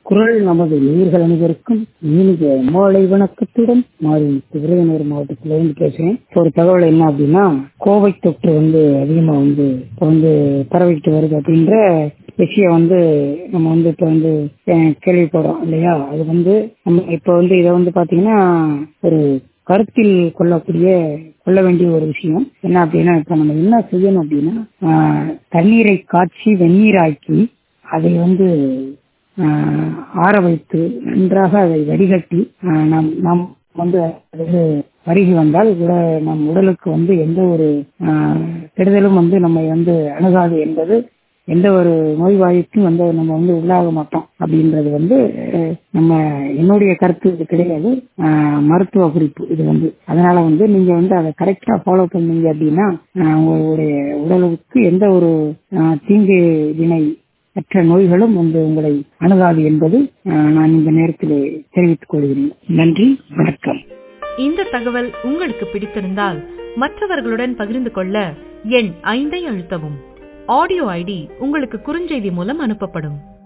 குரல் நமது நேயர்கள் அனைவருக்கும் இனிய மாலை வணக்கத்துடன் மாறி விருதுநகர் மாவட்டத்திலிருந்து பேசுறேன் ஒரு தகவல் என்ன அப்படின்னா கோவை தொற்று வந்து அதிகமா வந்து இப்ப வந்து பரவிட்டு வருது அப்படின்ற விஷயம் வந்து நம்ம வந்து இப்ப வந்து அஹ், கேள்விப்படுறோம் இல்லையா அது வந்து நம்ம இப்ப வந்து இதை வந்து பாத்தீங்கன்னா ஒரு கருத்தில் கொள்ளக்கூடிய கொள்ள வேண்டிய ஒரு விஷயம் என்ன அப்படின்னா இப்ப நம்ம என்ன செய்யணும் அப்படின்னா ஆஹ், தண்ணீரை காய்ச்சி வெந்நீராக்கி அதை வந்து ஆஹ், ஆற வைத்து நன்றாக அதை வடிகட்டி ஆஹ், நாம் நாம் வந்து அது வருகி வந்தால் கூட நம் உடலுக்கு வந்து எந்த ஒரு ஆஹ், கெடுதலும் வந்து நம்மை வந்து அணுகாது என்பது எந்த ஒரு நோய்வாய்க்கும் வந்து நம்ம வந்து உள்ளாக மாட்டோம் அப்படின்றது வந்து அஹ், நம்ம என்னுடைய கருத்து இது கிடையாது ஆஹ், மருத்துவ குறிப்பு இது வந்து அதனால வந்து நீங்க வந்து அதை கரெக்டா ஃபாலோ பண்ணீங்க அப்படின்னா ஆஹ், உங்களுடைய உடலுக்கு எந்த ஒரு ஆஹ், தீங்கு வினை மற்ற நோய்களும் வந்து உங்களை அணுகாது என்பது ஆஹ், நான் இந்த நேரத்தில் தெரிவித்துக் கொள்கிறேன் நன்றி வணக்கம் இந்த தகவல் உங்களுக்கு பிடித்திருந்தால் மற்றவர்களுடன் பகிர்ந்து கொள்ள எண் ஐந்தை அழுத்தவும் ஆடியோ ஐடி உங்களுக்கு குறுஞ்செய்தி மூலம் அனுப்பப்படும்